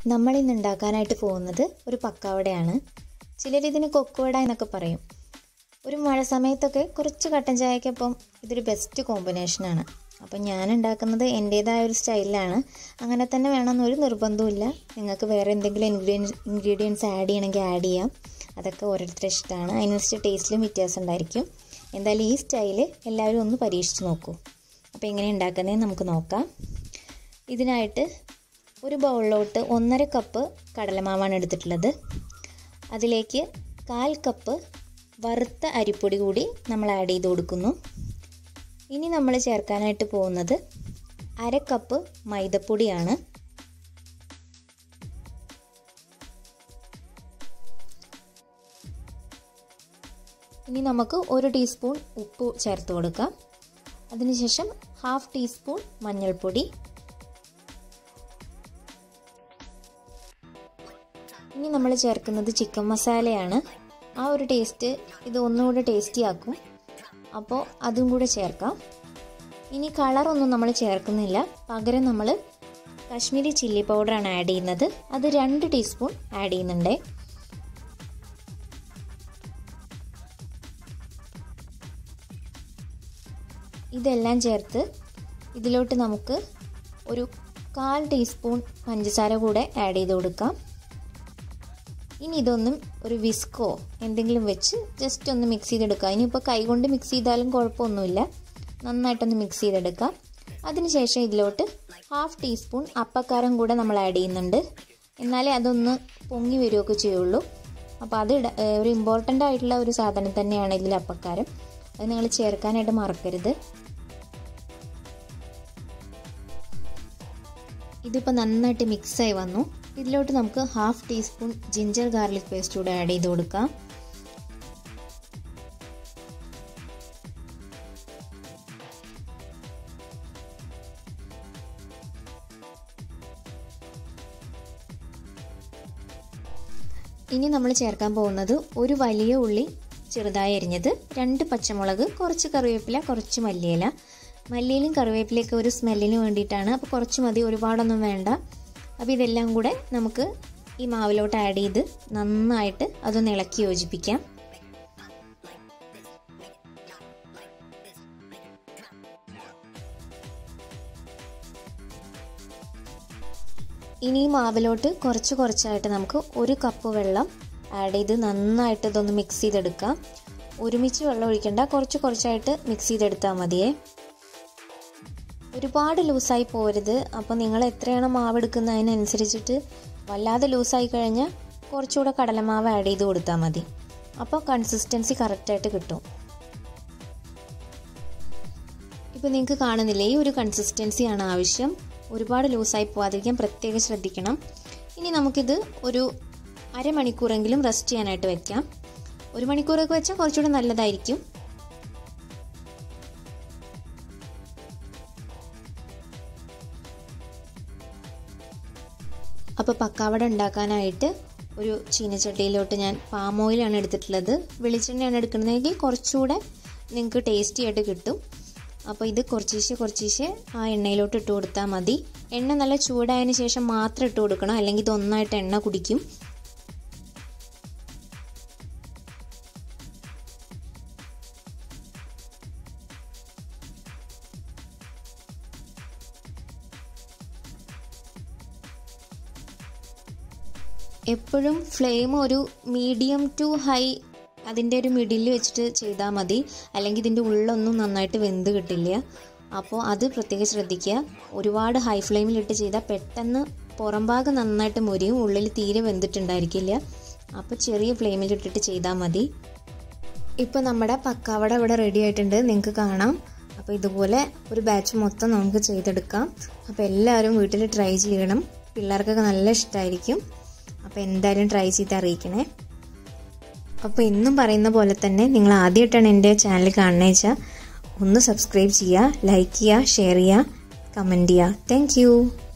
നമ്മൾ ഇന്ന് ഉണ്ടാക്കാനായിട്ട് പോകുന്നത് ഒരു പക്കാവടയാണ് ചിലരിതിന് കൊക്കുവട എന്നൊക്കെ പറയും ഒരു മഴ സമയത്തൊക്കെ കുറച്ച് കട്ടൻ ചായക്കൊപ്പം ഇതൊരു ബെസ്റ്റ് കോമ്പിനേഷനാണ് അപ്പം ഞാൻ ഉണ്ടാക്കുന്നത് എൻ്റേതായ ഒരു സ്റ്റൈലിലാണ് അങ്ങനെ തന്നെ വേണമെന്നൊരു നിർബന്ധമില്ല നിങ്ങൾക്ക് വേറെ എന്തെങ്കിലും ഇൻഗ്രീഡിയൻസ് ഇൻഗ്രീഡിയൻസ് ആഡ് ചെയ്യണമെങ്കിൽ ആഡ് ചെയ്യാം അതൊക്കെ ഓരോരുത്തരുടെ ഇഷ്ടമാണ് അതിനനുസരിച്ച് ടേസ്റ്റിലും വ്യത്യാസം ഉണ്ടായിരിക്കും എന്തായാലും ഈ സ്റ്റൈല് എല്ലാവരും ഒന്ന് പരീക്ഷിച്ച് നോക്കൂ അപ്പോൾ എങ്ങനെ ഉണ്ടാക്കുന്നതെന്ന് നമുക്ക് നോക്കാം ഇതിനായിട്ട് ഒരു ബൗളിലോട്ട് ഒന്നര കപ്പ് കടലമാവാണ് എടുത്തിട്ടുള്ളത് അതിലേക്ക് കാൽ കപ്പ് വറുത്ത അരിപ്പൊടി കൂടി നമ്മൾ ആഡ് ചെയ്ത് കൊടുക്കുന്നു ഇനി നമ്മൾ ചേർക്കാനായിട്ട് പോകുന്നത് അര കപ്പ് മൈദപ്പൊടിയാണ് ഇനി നമുക്ക് ഒരു ടീസ്പൂൺ ഉപ്പ് ചേർത്ത് കൊടുക്കാം അതിനുശേഷം ഹാഫ് ടീസ്പൂൺ മഞ്ഞൾപ്പൊടി ഇനി നമ്മൾ ചേർക്കുന്നത് ചിക്കൻ മസാലയാണ് ആ ഒരു ടേസ്റ്റ് ഇത് ഒന്നുകൂടെ ടേസ്റ്റി ആക്കും അപ്പോൾ അതും കൂടെ ചേർക്കാം ഇനി കളറൊന്നും നമ്മൾ ചേർക്കുന്നില്ല പകരം നമ്മൾ കാശ്മീരി ചില്ലി പൗഡറാണ് ആഡ് ചെയ്യുന്നത് അത് രണ്ട് ടീസ്പൂൺ ആഡ് ചെയ്യുന്നുണ്ട് ഇതെല്ലാം ചേർത്ത് ഇതിലോട്ട് നമുക്ക് ഒരു കാൽ ടീസ്പൂൺ പഞ്ചസാര കൂടെ ആഡ് ചെയ്ത് കൊടുക്കാം ഇനി ഇതൊന്നും ഒരു വിസ്കോ എന്തെങ്കിലും വെച്ച് ജസ്റ്റ് ഒന്ന് മിക്സ് ചെയ്തെടുക്കുക ഇനിയിപ്പോൾ കൈകൊണ്ട് മിക്സ് ചെയ്താലും കുഴപ്പമൊന്നുമില്ല നന്നായിട്ടൊന്ന് മിക്സ് ചെയ്തെടുക്കാം അതിനുശേഷം ഇതിലോട്ട് ഹാഫ് ടീസ്പൂൺ അപ്പക്കാരം കൂടെ നമ്മൾ ആഡ് ചെയ്യുന്നുണ്ട് എന്നാലേ അതൊന്ന് പൊങ്ങി വരികയൊക്കെ ചെയ്യുള്ളൂ അപ്പോൾ അത് ഒരു ഇമ്പോർട്ടൻ്റ് ആയിട്ടുള്ള ഒരു സാധനം തന്നെയാണ് ഇതിൽ അപ്പക്കാരം അത് നിങ്ങൾ ചേർക്കാനായിട്ട് മറക്കരുത് ഇതിപ്പോൾ നന്നായിട്ട് മിക്സായി വന്നു ഇതിലോട്ട് നമുക്ക് half teaspoon ginger garlic paste കൂടെ ആഡ് ചെയ്ത് കൊടുക്കാം ഇനി നമ്മൾ ചേർക്കാൻ പോകുന്നത് ഒരു വലിയ ഉള്ളി ചെറുതായി അരിഞ്ഞത് രണ്ട് പച്ചമുളക് കുറച്ച് കറിവേപ്പില കുറച്ച് മല്ലിയില മല്ലിയിലും കറിവേപ്പിലയൊക്കെ ഒരു സ്മെല്ലിന് വേണ്ടിയിട്ടാണ് അപ്പോൾ കുറച്ച് മതി ഒരുപാടൊന്നും വേണ്ട അപ്പോൾ ഇതെല്ലാം കൂടെ നമുക്ക് ഈ മാവിലോട്ട് ആഡ് ചെയ്ത് നന്നായിട്ട് അതൊന്ന് ഇളക്കി യോജിപ്പിക്കാം ഇനി ഈ മാവിലോട്ട് കുറച്ച് കുറച്ചായിട്ട് നമുക്ക് ഒരു കപ്പ് വെള്ളം ആഡ് ചെയ്ത് നന്നായിട്ട് ഇതൊന്ന് മിക്സ് ചെയ്തെടുക്കാം ഒരുമിച്ച് വെള്ളം ഒഴിക്കണ്ട കുറച്ച് കുറച്ചായിട്ട് മിക്സ് ചെയ്തെടുത്താൽ മതിയേ ഒരുപാട് ലൂസായി പോരുത് അപ്പോൾ നിങ്ങൾ എത്രയാണ് മാവ് എടുക്കുന്നത് അതിനനുസരിച്ചിട്ട് വല്ലാതെ ലൂസായി കഴിഞ്ഞാൽ കുറച്ചുകൂടെ കടലമാവ് ആഡ് ചെയ്ത് കൊടുത്താൽ മതി അപ്പോൾ കൺസിസ്റ്റൻസി കറക്റ്റായിട്ട് കിട്ടും ഇപ്പോൾ നിങ്ങൾക്ക് കാണുന്നില്ലേ ഈ ഒരു കൺസിസ്റ്റൻസിയാണ് ആവശ്യം ഒരുപാട് ലൂസായി പോകാതിരിക്കാൻ പ്രത്യേകം ശ്രദ്ധിക്കണം ഇനി നമുക്കിത് ഒരു അരമണിക്കൂറെങ്കിലും റെസ്റ്റ് ചെയ്യാനായിട്ട് വെക്കാം ഒരു മണിക്കൂറൊക്കെ വെച്ചാൽ കുറച്ചുകൂടെ നല്ലതായിരിക്കും അപ്പോൾ പക്കാവട ഉണ്ടാക്കാനായിട്ട് ഒരു ചീനച്ചട്ടിയിലോട്ട് ഞാൻ പാം ഓയിലാണ് എടുത്തിട്ടുള്ളത് വെളിച്ചെണ്ണയാണ് എടുക്കുന്നതെങ്കിൽ കുറച്ചുകൂടെ നിങ്ങൾക്ക് ടേസ്റ്റി ആയിട്ട് കിട്ടും അപ്പോൾ ഇത് കുറച്ചീശെ കുറച്ചീശെ ആ എണ്ണയിലോട്ട് ഇട്ട് കൊടുത്താൽ മതി എണ്ണ നല്ല ചൂടായതിന് ശേഷം മാത്രം ഇട്ട് കൊടുക്കണം അല്ലെങ്കിൽ ഇത് ഒന്നായിട്ട് എണ്ണ കുടിക്കും എപ്പോഴും ഫ്ലെയിം ഒരു മീഡിയം ടു ഹൈ അതിൻ്റെ ഒരു മിഡിൽ വെച്ചിട്ട് ചെയ്താൽ മതി അല്ലെങ്കിൽ ഇതിൻ്റെ ഉള്ളൊന്നും നന്നായിട്ട് വെന്ത് കിട്ടില്ല അപ്പോൾ അത് പ്രത്യേകം ശ്രദ്ധിക്കുക ഒരുപാട് ഹൈ ഫ്ലെയിമിലിട്ട് ചെയ്താൽ പെട്ടെന്ന് പുറം ഭാഗം നന്നായിട്ട് മുരിയും ഉള്ളിൽ തീരെ വെന്തിട്ടുണ്ടായിരിക്കില്ല അപ്പോൾ ചെറിയ ഫ്ലെയിമിലിട്ടിട്ട് ചെയ്താൽ മതി ഇപ്പോൾ നമ്മുടെ പക്കാവട ഇവിടെ റെഡി ആയിട്ടുണ്ട് നിങ്ങൾക്ക് കാണാം അപ്പോൾ ഇതുപോലെ ഒരു ബാച്ച് മൊത്തം നമുക്ക് ചെയ്തെടുക്കാം അപ്പോൾ എല്ലാവരും വീട്ടിൽ ട്രൈ ചെയ്യണം പിള്ളേർക്കൊക്കെ നല്ല ഇഷ്ടമായിരിക്കും അപ്പോൾ എന്തായാലും ട്രൈ ചെയ്ത് അറിയിക്കണേ അപ്പോൾ എന്നും പറയുന്ന പോലെ തന്നെ നിങ്ങൾ ആദ്യമായിട്ടാണ് എൻ്റെ ചാനൽ കാണുന്നത് വെച്ചാൽ ഒന്ന് സബ്സ്ക്രൈബ് ചെയ്യുക ലൈക്ക് ചെയ്യുക ഷെയർ ചെയ്യുക കമൻറ്റ് ചെയ്യുക താങ്ക്